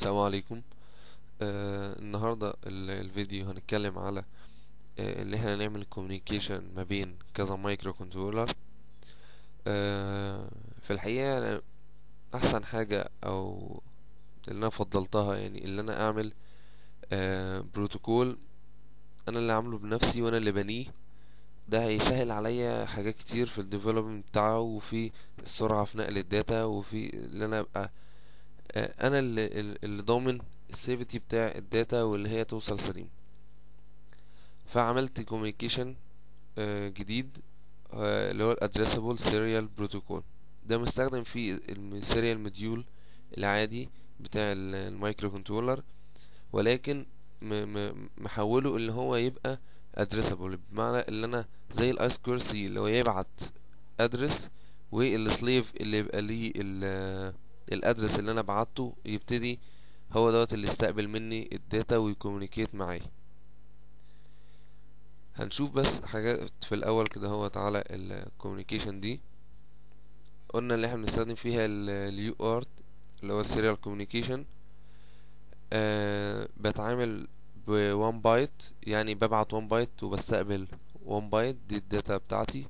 السلام عليكم آه النهاردة ال- الفيديو هنتكلم على آه اللي احنا نعمل كوميونيكيشن ما بين كذا مايكرو كنترولر آه في الحقيقة أنا احسن حاجة او اللي انا فضلتها يعني اللي انا اعمل آه بروتوكول انا اللي عامله بنفسي وانا اللي بنيه ده هيسهل عليا حاجات كتير في الديفلوبمنت بتاعه وفي السرعة في نقل الداتا وفي اللي انا ابقى آه، انا اللي, اللي ضامن السيفتي بتاع الداتا واللي هي توصل سليم فعملت كوميونيكيشن جديد آه، اللي هو الادريسبل سيريال بروتوكول ده مستخدم فيه السيريال موديول العادي بتاع ال- المايكرو كنترولر ولكن م- م- محوله اللي هو يبقى ادريسبل بمعنى اللي انا زي الايس كورسي اللي هو يبعت ادرس والسليف اللي يبقى ليه ال- الادرس اللي انا بعته يبتدي هو دوت اللي يستقبل مني الداتا ويكوميونيكيت معايا هنشوف بس حاجات في الاول كده هو على الكوميونيكيشن دي قلنا اللي احنا بنستخدم فيها اليو ارت اللي هو السيريال كوميونيكيشن أه بتعامل ب 1 بايت يعني ببعت 1 بايت وبستقبل 1 بايت دي الداتا بتاعتي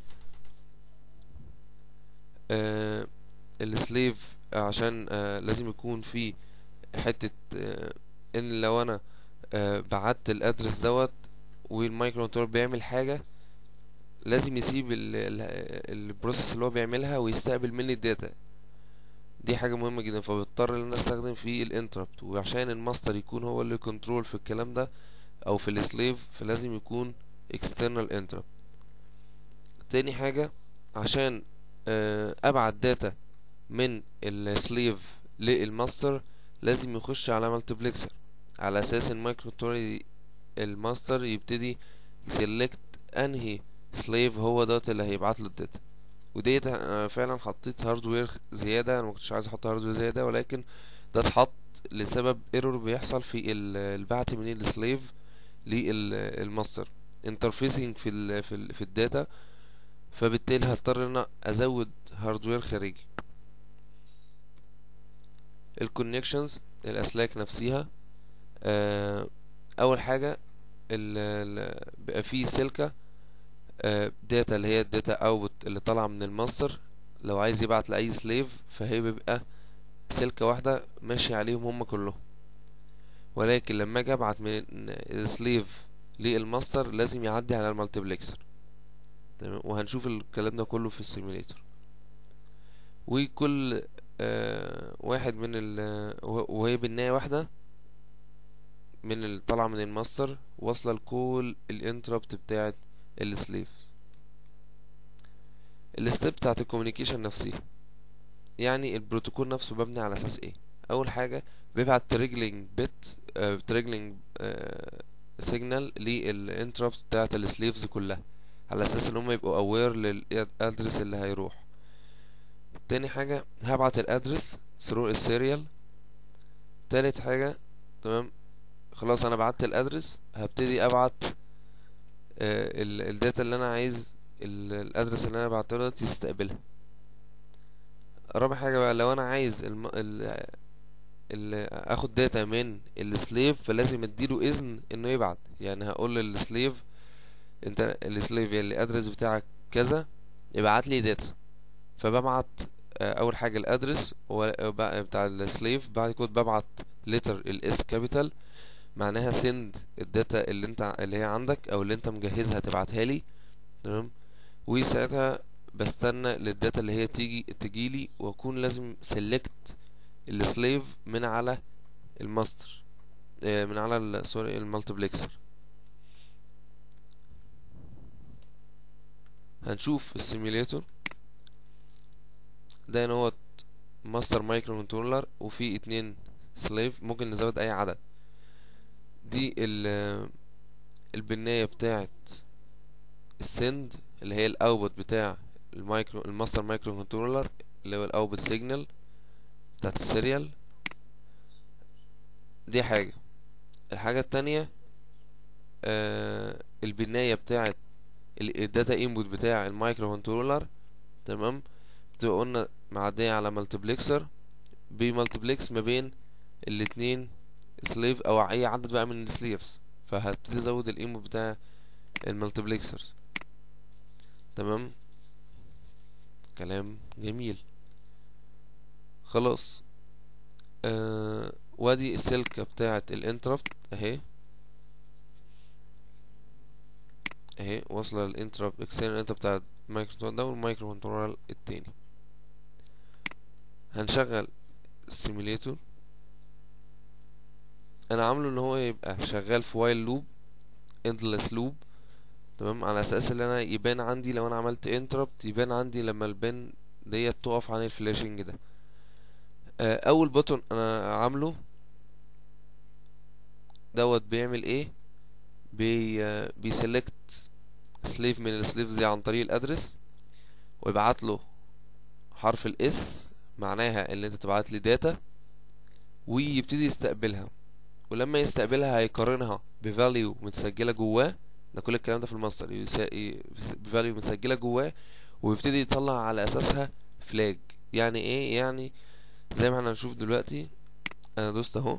أه السليف عشان أه لازم يكون في حتة أه ان لو انا أه بعت الادرس دوت والمايكرو كنترولر بيعمل حاجة لازم يسيب البروسيس اللي هو بيعملها ويستقبل مني الداتا دي حاجة مهمة جدا فبضطر ان انا استخدم فيه الانتربت وعشان الماستر يكون هو اللي كنترول في الكلام ده او في السليف فلازم يكون external interrupt تاني حاجة عشان آه، ابعت داتا من السليف للماستر لازم يخش على مالتيبلكسر على اساس المايكرو كنترولر الماستر يبتدي يسلكت انهي سليف هو دوت اللي هيبعت له الداتا وديت انا فعلا حطيت هاردوير زياده انا ما كنتش عايز احط هاردوير زياده ولكن ده اتحط لسبب ايرور بيحصل في ال- البعث من السليف للماستر انترفيسنج في ال في, ال في الداتا فبالتالي هضطر ان انا ازود هاردوير خارجي الكونكشنز الاسلاك نفسها آه، اول حاجه ال ال بيبقى فيه سلكه داتا اللي هي الداتا اوت اللي طالعه من الماستر لو عايز يبعت لاي سليف فهي بيبقى سلكه واحده ماشي عليهم هم كلهم ولكن لما اجي ابعت من السليف للماستر لازم يعدي على المالتيبلكسر تمام وهنشوف الكلام ده كله في السيميوليتر وكل آه واحد من ال وهي بالنهاية واحدة من اللي طالعة من الماستر واصلة لكل الانتربت بتاعت السليف الستيب بتاعت الكوميونيكيشن نفسها يعني البروتوكول نفسه مبني على اساس ايه اول حاجة بيبعت تريجلينج بت تريجلينج سيجنال للانتربت بتاعت السليفز كلها على اساس ان هم يبقوا اوير للادرس اللي هيروح تاني حاجة هبعت الادرس ثرو السيريال تالت حاجة تمام خلاص انا بعت الادرس هبتدي ابعت آه، ال- الداتا اللي انا عايز ال- الادرس اللي انا بعته له يستقبلها رابع حاجة بقى لو انا عايز الم... ال... ال... اخد داتا من السليف فلازم اديله اذن انه يبعت يعني هقول للسليف انت السليف يعني الادرس بتاعك كذا ابعت لي داتا فببعت آه، اول حاجة الادرس و- وب- بتاع السليف بعد كده ببعت لتر الاس كابيتال معناها send الداتا اللي انت اللي هي عندك او اللي انت مجهزها تبعتها لي تمام وساعتها بستنى للداتا اللي هي تيجي تجيلي واكون لازم select السليف من على الماستر آه، من على ال- سوري المالتيبلكسر هنشوف السيميوليتور ده هنا هو ماستر مايكرو كنترولر وفي اتنين سليف ممكن نزود اي عدد دي ال البناية بتاعت السند اللي هي الاوتبوت بتاع المايكرو الماستر مايكرو كنترولر اللي هو الاوتبوت سيجنال بتاعت السيريال دي حاجة الحاجة التانية آه البناية بتاعت الداتا انبوت بتاع المايكرو كنترولر تمام بتبقى قلنا معدية على مالتيبلكسر بمالتيبلكس ما بين الاتنين سليف او اي عدد بقى من السليفز فهبتدي ازود الايمو بتاع المالتيبلكسرز تمام كلام جميل خلاص آه وادي السلكة بتاعة الانتربت اهي اهي واصلة للانتربت اكسترنال انت بتاعة المايكرو كنترول ده والمايكرو كنترول التاني هنشغل السيميليتور انا عامله ان هو يبقى شغال في وايل لوب endless لوب تمام على اساس ان انا يبان عندي لو انا عملت انتربت يبان عندي لما البن ديت تقف عن الفلاشنج ده آه، اول بوتون انا عامله دوت بيعمل ايه بي آه، بيسلكت سليف من السليفز دي عن طريق الادرس ويبعت له حرف الاس معناها ان انت تبعت لي داتا ويبتدي يستقبلها ولما يستقبلها هيقارنها بفاليو متسجله جواه ده كل الكلام ده في الماستر بفاليو متسجله جواه ويبتدي يطلع على اساسها فلاج يعني ايه يعني زي ما احنا هنشوف دلوقتي انا دوست اهو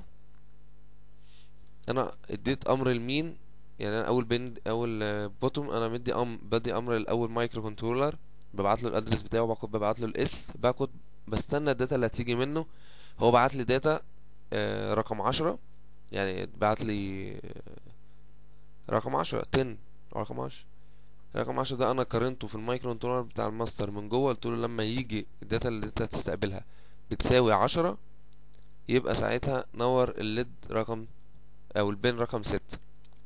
انا اديت امر لمين يعني انا اول بند اول بوتوم انا مدي أم بدي امر الاول مايكرو كنترولر ببعت له الادرس بتاعه باخد ببعت له الاس باخد بستنى الداتا اللي هتيجي منه هو بعت لي داتا آه، رقم عشرة يعني بعت لي آه، رقم عشرة تن رقم عشرة رقم عشرة ده انا قارنته في المايكرو كنترولر بتاع الماستر من جوه قلت له لما يجي الداتا اللي انت هتستقبلها بتساوي عشرة يبقى ساعتها نور الليد رقم او البين رقم ستة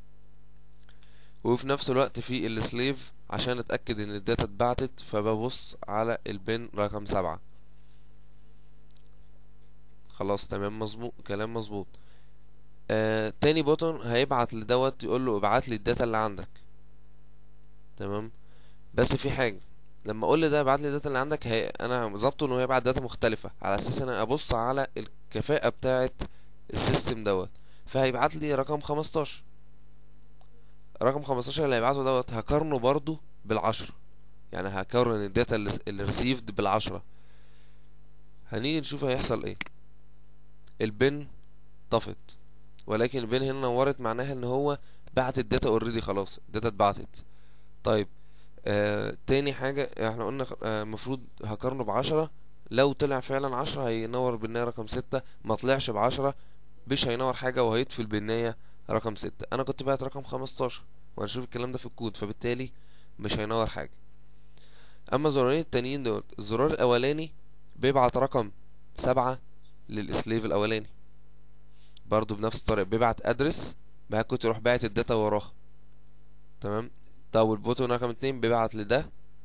وفي نفس الوقت في السليف عشان اتأكد ان الداتا اتبعتت فببص على البين رقم سبعة خلاص تمام مظبوط كلام مظبوط آه تاني بوتون هيبعت لدوت يقول له ابعت لي الداتا اللي عندك تمام بس في حاجة لما اقول لي ده ابعت لي الداتا اللي عندك هي انا ظابطه انه يبعت داتا مختلفة على اساس انا ابص على الكفاءة بتاعة السيستم دوت فهيبعت لي رقم 15 رقم 15 اللي هيبعته دوت هقارنه برضو بالعشرة يعني هقارن الداتا اللي اللي ريسيفد بالعشرة هنيجي نشوف هيحصل ايه البن طفت ولكن البن هنا نورت معناها ان هو بعت الداتا اوريدي خلاص الداتا اتبعتت طيب آه تاني حاجة احنا قلنا خ- آه مفروض هقارنه بعشرة لو طلع فعلا عشرة هينور بالنهاية رقم ستة ما طلعش بعشرة مش هينور حاجة وهيطفي بالنهاية رقم ستة انا كنت بعت رقم خمستاشر وهنشوف الكلام ده في الكود فبالتالي مش هينور حاجة اما الزرارين التانيين دول الزرار الاولاني بيبعت رقم سبعة للسليف الاولاني برضو بنفس الطريقة بيبعت ادرس بعد كنت يروح باعت الداتا وراها تمام طب والبوتون رقم اتنين بيبعت لده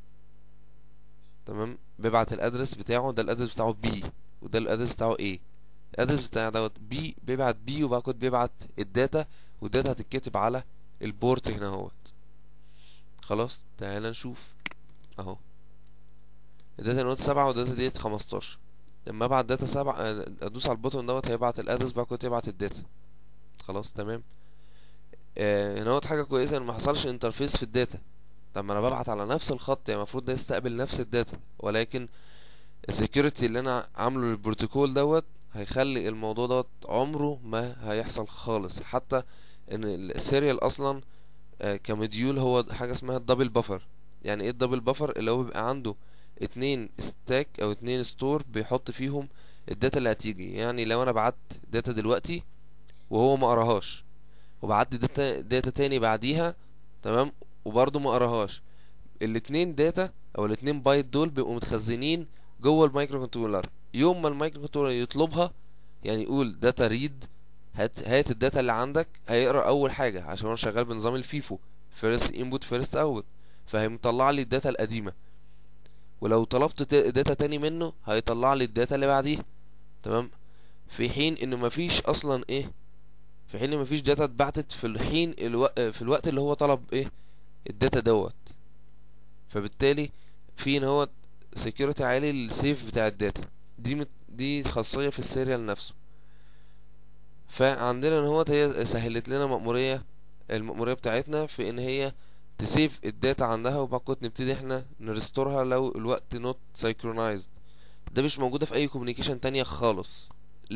تمام بيبعت الادرس بتاعه ده الادرس بتاعه بي وده الادرس بتاعه ايه الادرس بتاع دوت بي بيبعت بي وبعد كده بيبعت الداتا والداتا هتتكتب على البورت هنا اهوت خلاص تعالى نشوف اهو الداتا نوت سبعة والداتا ديت خمستاشر لما ابعت داتا سبعة آه، ادوس على البوتون دوت هيبعت الادرس بعد كده يبعت الداتا خلاص تمام آه هنا اهوت حاجة كويسة ان ما حصلش انترفيس في الداتا طب ما انا ببعت على نفس الخط يعني المفروض ده يستقبل نفس الداتا ولكن السكيورتي اللي انا عامله للبروتوكول دوت هيخلي الموضوع دوت عمره ما هيحصل خالص حتى ان السيريال اصلا آه، كمديول هو حاجه اسمها الدبل بفر يعني ايه الدبل بفر اللي هو بيبقى عنده اتنين ستاك او اتنين ستور بيحط فيهم الداتا اللي هتيجي يعني لو انا بعت داتا دلوقتي وهو ما قراهاش وبعت داتا داتا تاني بعديها تمام وبرضه ما قراهاش الاتنين داتا او الاتنين بايت دول بيبقوا متخزنين جوه المايكرو كنترولر يوم ما المايكرو كنترولر يطلبها يعني يقول داتا ريد هات هات الداتا اللي عندك هيقرا اول حاجه عشان هو شغال بنظام الفيفو فيرست انبوت فيرست اوت فهيطلع لي الداتا القديمه ولو طلبت تا- داتا تاني منه هيطلع لي الداتا اللي بعديها تمام في حين انه مفيش اصلا ايه في حين إن مفيش داتا اتبعتت في الحين الو... في الوقت اللي هو طلب ايه الداتا دوت فبالتالي في ان هو سكيورتي عالي للسيف بتاع الداتا دي مت... دي خاصية في السيريال نفسه فعندنا ان هو هي سهلت لنا مأمورية المأمورية بتاعتنا في ان هي تسيف الداتا عندها وبعد كده نبتدي احنا نرستورها لو الوقت نوت سايكرونايزد ده مش موجودة في اي كوميونيكيشن تانية خالص ليه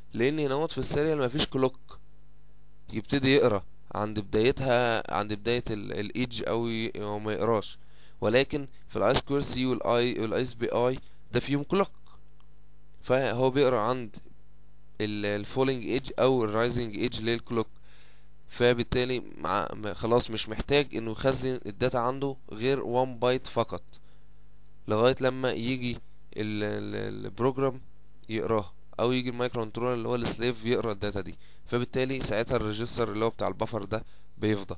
لان هنا في السيريال مفيش كلوك يبتدي يقرا عند بدايتها عند بداية الايدج او ي- أو ما يقراش ولكن في الاي سكوير سي والاي والاس بي اي ده فيهم كلوك فهو بيقرا عند الفولينج ايدج او الرايزنج ايدج للكلوك فبالتالي مع م- خلاص مش محتاج انه يخزن الداتا عنده غير 1 بايت فقط لغاية لما يجي ال- ال- البروجرام يقراها او يجي المايكرو كنترولر اللي هو السليف يقرا الداتا دي فبالتالي ساعتها الريجستر اللي هو بتاع البفر ده بيفضى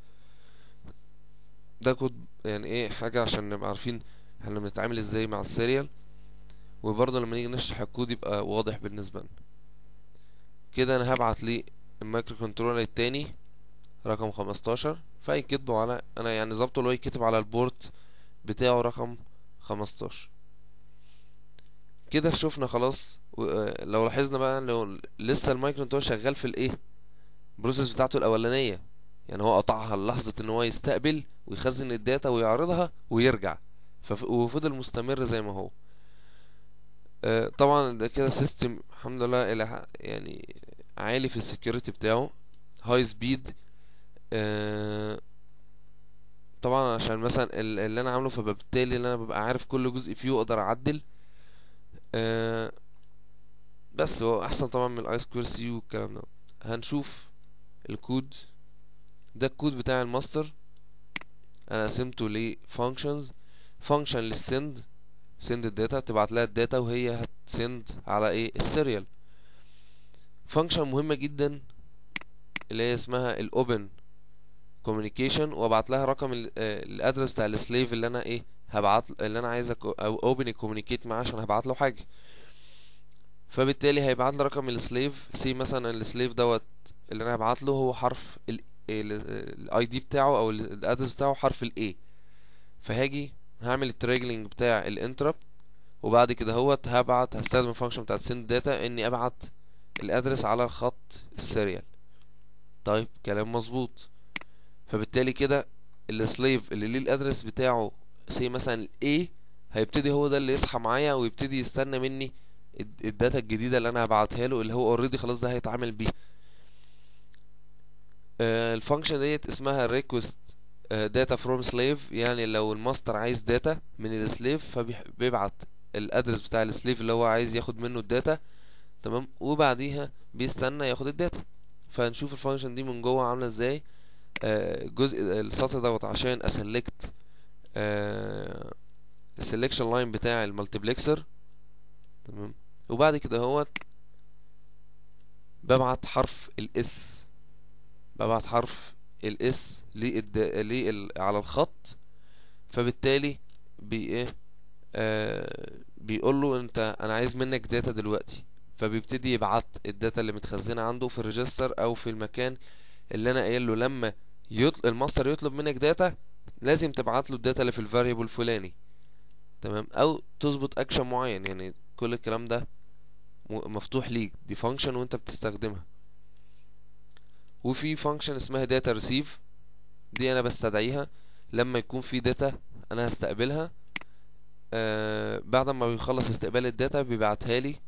ده كود يعني ايه حاجة عشان نبقى عارفين احنا بنتعامل ازاي مع السيريال وبرضه لما نيجي نشرح الكود يبقى واضح بالنسبة لنا كده انا هبعت لي المايكرو كنترولر التاني رقم 15 فيكتبوا على انا يعني ظبطه اللي هو يكتب على البورت بتاعه رقم 15 كده شفنا خلاص و- آه، لو لاحظنا بقى لو لسه المايكرو كنترولر شغال في الايه البروسيس بتاعته الاولانيه يعني هو قطعها لحظه ان هو يستقبل ويخزن الداتا ويعرضها ويرجع فف... وفضل مستمر زي ما هو آه، طبعا ده كده سيستم الحمد لله الى ح- يعني عالي في السكيورتي بتاعه هاي سبيد طبعا عشان مثلا ال- اللي انا عامله فبالتالي اللي انا ببقى عارف كل جزء فيه واقدر اعدل آه، بس هو احسن طبعا من الاي سكوير سي والكلام ده هنشوف الكود ده الكود بتاع الماستر انا قسمته ل functions function للسند سند الداتا تبعت لها الداتا وهي هتسند على ايه السيريال function مهمة جدا اللي هي اسمها الاوبن communication وابعت لها رقم الادرس بتاع السليف اللي انا ايه هبعت اللي انا عايز أكو- او اوبن communicate معاه عشان هبعت له حاجة فبالتالي هيبعت لي رقم السليف سي مثلا السليف دوت اللي انا هبعت له هو حرف الاي دي بتاعه او الادرس بتاعه حرف الاي فهاجي هعمل التريجلينج بتاع الانتربت وبعد كده هوت هبعت هستخدم الفانكشن بتاعت send داتا اني ابعت الادرس على خط السيريال طيب كلام مظبوط فبالتالي كده السليف اللي ليه الادرس بتاعه سي مثلا A هيبتدي هو ده اللي يصحى معايا ويبتدي يستنى مني الد- الداتا الجديدة اللي انا هبعتها له اللي هو اوريدي خلاص ده هيتعامل بيه الفانكشن ديت اسمها request داتا فروم سليف يعني لو الماستر عايز داتا من السليف فبيبعت الادرس بتاع السليف اللي هو عايز ياخد منه الداتا تمام وبعديها بيستنى ياخد الداتا فنشوف الفانكشن دي من جوه عامله ازاي آه، الجزء السطر دوت عشان اسلكت السلكشن لاين بتاع المالتيبلكسر تمام وبعد كده هو ببعت حرف الاس ببعت حرف الاس للد... لل... على الخط فبالتالي بي ايه آه بيقول له انت انا عايز منك داتا دلوقتي فبيبتدي يبعت الداتا اللي متخزنه عنده في الريجستر او في المكان اللي انا قايل له لما يطل... الماستر يطلب منك داتا لازم تبعت له الداتا اللي في الفاريبل الفلاني تمام او تظبط اكشن معين يعني كل الكلام ده م- مفتوح ليك دي فانكشن وانت بتستخدمها وفي فانكشن اسمها داتا ريسيف دي انا بستدعيها لما يكون في داتا انا هستقبلها آه بعد ما بيخلص استقبال الداتا بيبعتها لي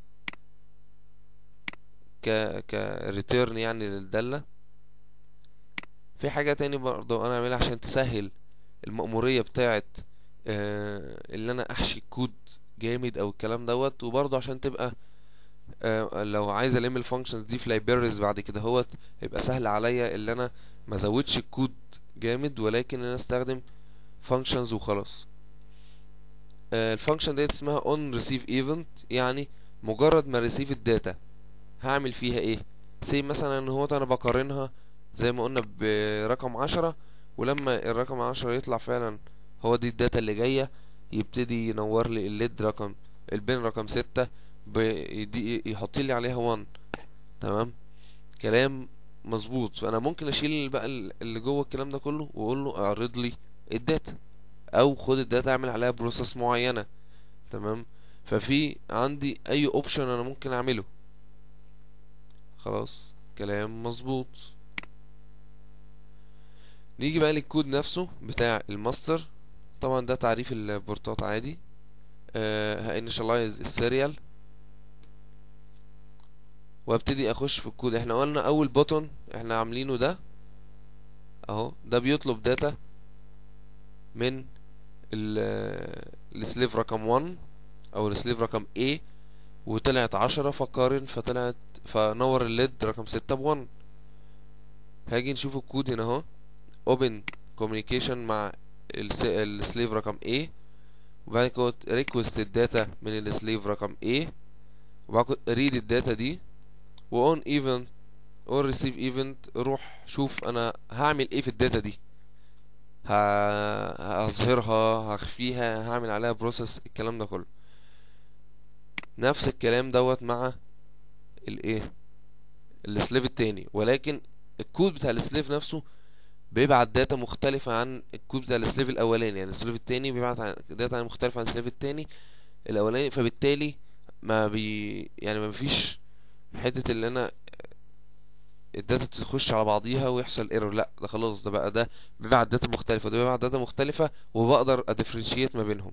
ك ك ريتيرن يعني للدالة في حاجة تاني برضه انا اعملها عشان تسهل المأمورية بتاعت آه اللي انا احشي كود جامد او الكلام دوت وبرضه عشان تبقى آه لو عايز الم الفانكشنز دي في لايبريز بعد كده هوت يبقى سهل عليا اللي انا ما ازودش الكود جامد ولكن انا استخدم functions وخلاص الفانكشن ديت اسمها on receive event يعني مجرد ما receive الداتا هعمل فيها ايه سي مثلا ان هو انا بقارنها زي ما قلنا برقم عشرة ولما الرقم عشرة يطلع فعلا هو دي الداتا اللي جاية يبتدي ينور لي الليد رقم البين رقم ستة بيدي يحط لي عليها 1 تمام كلام مظبوط فانا ممكن اشيل بقى اللي جوه الكلام ده كله واقول له اعرض لي الداتا او خد الداتا اعمل عليها بروسيس معينه تمام ففي عندي اي اوبشن انا ممكن اعمله خلاص كلام مظبوط نيجي بقى للكود نفسه بتاع الماستر طبعا ده تعريف البورتات عادي أه هانيشالايز السيريال وابتدي اخش في الكود احنا قلنا اول بوتون احنا عاملينه ده اهو ده بيطلب داتا من السليف رقم 1 او السليف رقم A وطلعت عشرة فقارن فطلعت فنور الليد رقم ستة بون هاجي نشوف الكود هنا اهو open communication مع السليف رقم A وبعد كده request الداتا من السليف رقم A وبعد كده read الداتا دي و on event or receive event روح شوف انا هعمل ايه في الداتا دي هظهرها هخفيها هعمل عليها بروسيس الكلام ده كله نفس الكلام دوت مع الايه السليف التاني ولكن الكود بتاع السليف نفسه بيبعت داتا مختلفة عن الكود بتاع السليف الأولاني يعني السليف التاني بيبعت داتا مختلفة عن السليف التاني الأولاني فبالتالي ما بي يعني ما فيش حتة اللي أنا الداتا تخش على بعضيها ويحصل ايرور لا ده خلاص ده بقى ده بيبعت داتا مختلفة ده بيبعت داتا مختلفة وبقدر اديفرنشيت ما بينهم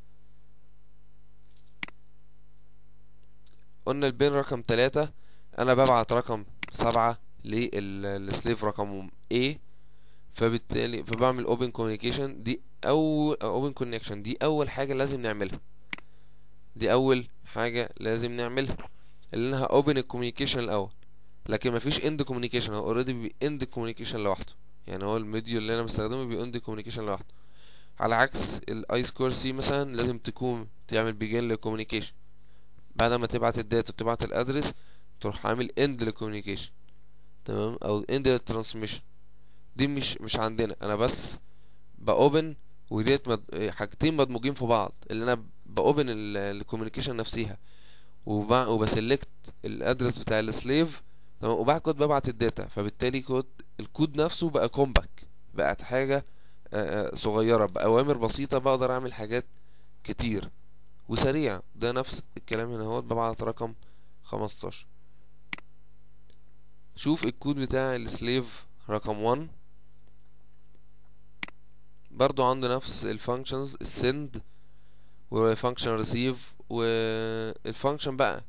قلنا البين رقم تلاتة انا ببعت رقم سبعة للسليف رقم A فبالتالي فبعمل open communication دي او open connection دي اول حاجة لازم نعملها دي اول حاجة لازم نعملها اللي انا open الكوميونيكيشن الاول لكن مفيش end communication هو اوريدي بي end communication لوحده يعني هو الميديو اللي انا بستخدمه بي end communication لوحده على عكس الاي سكور سي مثلا لازم تكون تعمل begin للكوميونيكيشن بعد ما تبعت الداتا وتبعت الادرس تروح عامل end للكوميونيكيشن تمام او end للترانسميشن دي مش مش عندنا انا بس باوبن وديت مد... حاجتين مدموجين في بعض اللي انا باوبن الكوميونيكيشن نفسها وبع... وبسلكت الادرس بتاع السليف تمام وبعد كده ببعت الداتا فبالتالي كود الكود نفسه بقى كومباك بقت حاجة صغيرة بأوامر بسيطة بقدر أعمل حاجات كتير وسريع ده نفس الكلام هنا اهوت ببعت رقم خمستاشر شوف الكود بتاع السليف رقم 1 برضو عنده نفس الفانكشنز السند والفانكشن ريسيف والفانكشن بقى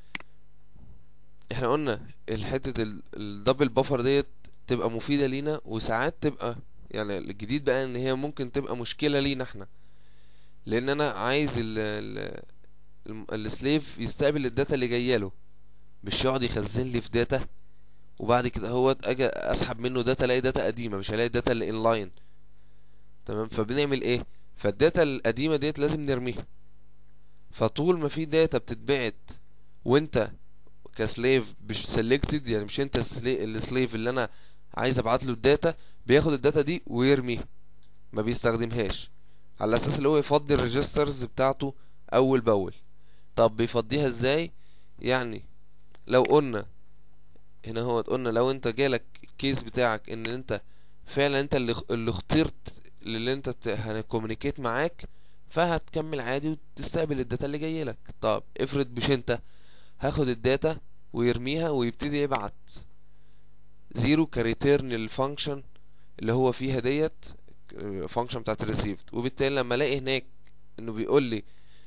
احنا قلنا الحتة الدبل بفر ديت تبقى مفيدة لينا وساعات تبقى يعني الجديد بقى ان هي ممكن تبقى مشكلة لينا احنا لان انا عايز ال ال السليف يستقبل الداتا اللي جايه له مش يقعد يخزن لي في داتا وبعد كده هو اجي اسحب منه داتا الاقي داتا قديمه مش هلاقي الداتا اللي انلاين تمام فبنعمل ايه فالداتا القديمه ديت لازم نرميها فطول ما في داتا بتتبعت وانت كسليف مش سيلكتد يعني مش انت السليف اللي انا عايز ابعت له الداتا بياخد الداتا دي ويرميها ما بيستخدمهاش على اساس اللي هو يفضي الريجسترز بتاعته اول باول طب بيفضيها ازاي يعني لو قلنا هنا هو قلنا لو انت جالك الكيس بتاعك ان انت فعلا انت اللي اللي اخترت اللي انت هنكومينيكيت معاك فهتكمل عادي وتستقبل الداتا اللي جاي لك طب افرض مش انت هاخد الداتا ويرميها ويبتدي يبعت زيرو كريتيرن للفانكشن اللي هو فيها ديت فانكشن بتاعت الريسيفد وبالتالي لما الاقي هناك انه بيقول لي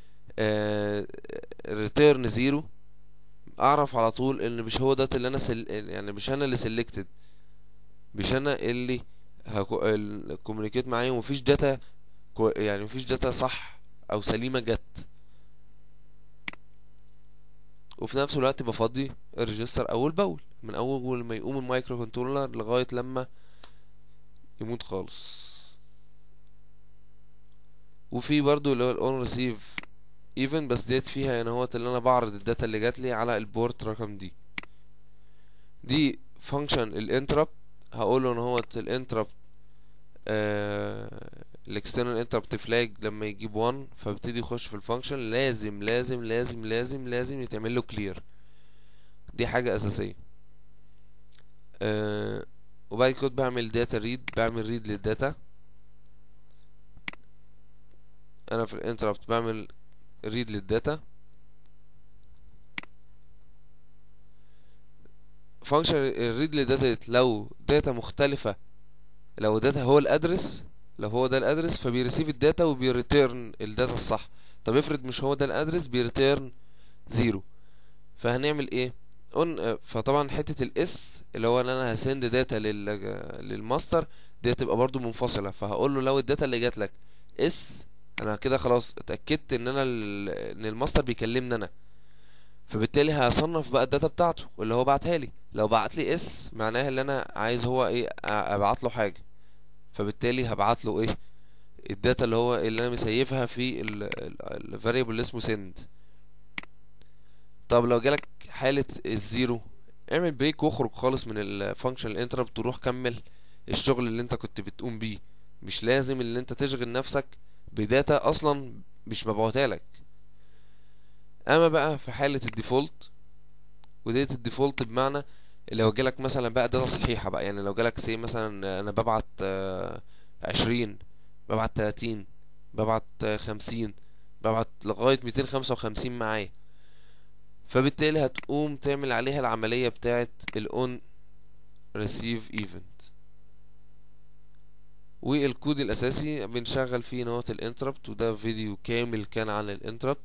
ريتيرن زيرو اعرف على طول ان مش هو ده اللي انا سل... يعني مش انا اللي سيلكتد مش انا اللي هكو... الكوميونيكيت معايا ومفيش داتا كو... يعني مفيش داتا صح او سليمه جت وفي نفس الوقت بفضي الريجستر اول باول من اول ما يقوم المايكرو كنترولر لغايه لما يموت خالص وفي برضو اللي هو الاون ريسيف ايفن بس ديت فيها يعني هو اللي انا بعرض الداتا اللي جات لي على البورت رقم دي دي فانكشن الانتربت هقول له ان هو الانتربت الاكسترنال انتربت فلاج لما يجيب 1 فبيبتدي يخش في الفانكشن لازم لازم لازم لازم لازم يتعمل له كلير دي حاجه اساسيه أه وبعد كده بعمل داتا ريد بعمل ريد للداتا انا في الانتربت بعمل ريد للداتا فانكشن الريد للداتا لو داتا مختلفة لو داتا هو الادرس لو هو ده الادرس فبيرسيف الداتا وبيريتيرن الداتا الصح طب افرض مش هو ده الادرس بيريتيرن زيرو فهنعمل ايه اون فطبعا حته الاس اللي هو ان انا هسند داتا لل للماستر دي تبقى برضو منفصله فهقول له لو الداتا اللي جات لك اس انا كده خلاص اتاكدت ان انا ال... ان الماستر بيكلمني انا فبالتالي هصنف بقى الداتا بتاعته اللي هو بعتها لي لو بعت لي اس معناها ان انا عايز هو ايه أ- ابعت له حاجه فبالتالي هبعت له ايه الداتا اللي هو اللي انا مسيفها في الفاريبل اللي اسمه send طب لو جالك حالة الزيرو اعمل بريك واخرج خالص من الفانكشن الانتربت وروح كمل الشغل اللي انت كنت بتقوم بيه مش لازم ان انت تشغل نفسك بداتا اصلا مش مبعوتها لك اما بقى في حالة الديفولت وديت الديفولت بمعنى لو جالك مثلا بقى داتا صحيحة بقى يعني لو جالك سي مثلا انا ببعت آه، عشرين ببعت تلاتين ببعت آه، خمسين ببعت لغاية ميتين خمسة وخمسين معايا فبالتالي هتقوم تعمل عليها العملية بتاعت ال on receive event والكود الأساسي بنشغل فيه نوع الانتربت وده فيديو كامل كان عن الانتربت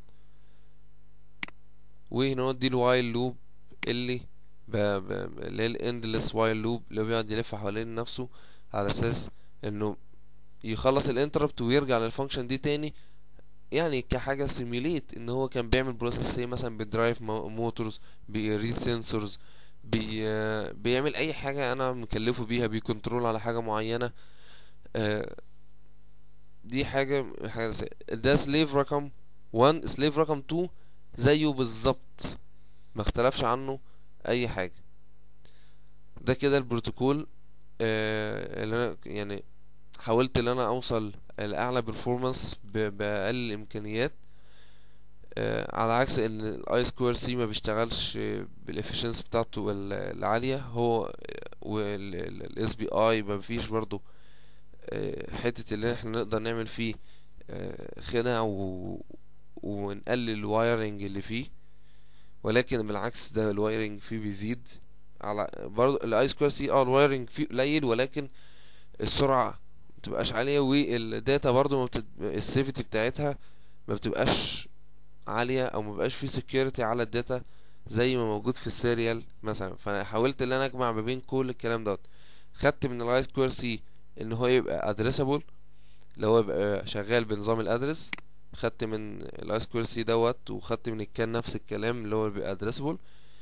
وهنا دي الوايل لوب اللي ب... ب... اللي هي الاندلس وايل لوب اللي هو بيقعد يلف حوالين نفسه على اساس انه يخلص الانتربت ويرجع للفانكشن دي تاني يعني كحاجة سيميليت ان هو كان بيعمل بروسيس زي مثلا بدرايف موتورز بريد سنسورز بي بيعمل اي حاجة انا مكلفه بيها بيكنترول على حاجة معينة آه، دي حاجة حاجة زي ده سليف رقم 1 سليف رقم 2 زيه بالظبط ما اختلفش عنه اي حاجة ده كده البروتوكول آه، اللي انا يعني حاولت ان انا اوصل لاعلى performance ب- باقل الامكانيات آه، على عكس ان الاي سكوير سي ما بيشتغلش بالافشنس بتاعته ال- العالية هو والاس بي اي ما فيش برضو آه، حتة اللي احنا نقدر نعمل فيه آه، خدع و... ونقلل الوايرنج اللي فيه ولكن بالعكس ده الوايرنج فيه بيزيد على برضو الاي سكوير سي اه الوايرنج فيه قليل ولكن السرعة متبقاش عالية والداتا برضو ما بتد... السيفتي بتاعتها ما بتبقاش عالية او ما بقاش فيه سكيورتي على الداتا زي ما موجود في السيريال مثلا فانا حاولت ان انا اجمع ما بين كل الكلام دوت خدت من الاي سكوير سي ان هو يبقى ادريسابل اللي هو يبقى شغال بنظام الادرس خدت من الاي سكوير سي دوت وخدت من الكان نفس الكلام اللي هو بيبقى ادريسابل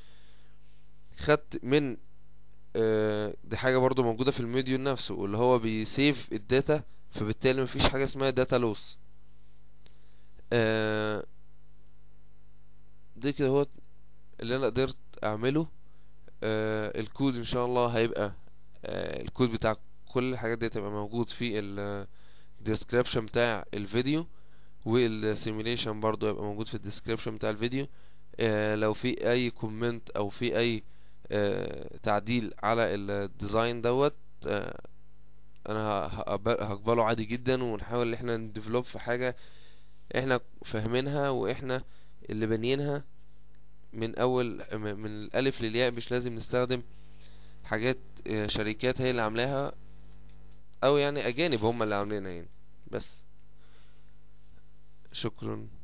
خدت من آه، دي حاجة برضو موجودة في الميديون نفسه واللي هو بيسيف الداتا فبالتالي مفيش حاجة اسمها داتا لوس دي كده هو اللي انا قدرت اعمله آه، الكود ان شاء الله هيبقى آه، الكود بتاع كل الحاجات دي هتبقى موجود في ال description بتاع الفيديو والسيميليشن برضو هيبقى موجود في الديسكريبشن بتاع الفيديو آه، لو في اي كومنت او في اي آه، تعديل على الديزاين دوت آه، انا ه- هقبل- هقبله عادي جدا ونحاول ان احنا نديفلوب في حاجة احنا فاهمينها واحنا اللي بانيينها من اول م- من الالف للياء مش لازم نستخدم حاجات آه، شركات هي اللي عاملاها او يعني اجانب هم اللي عاملينها يعني بس شكرا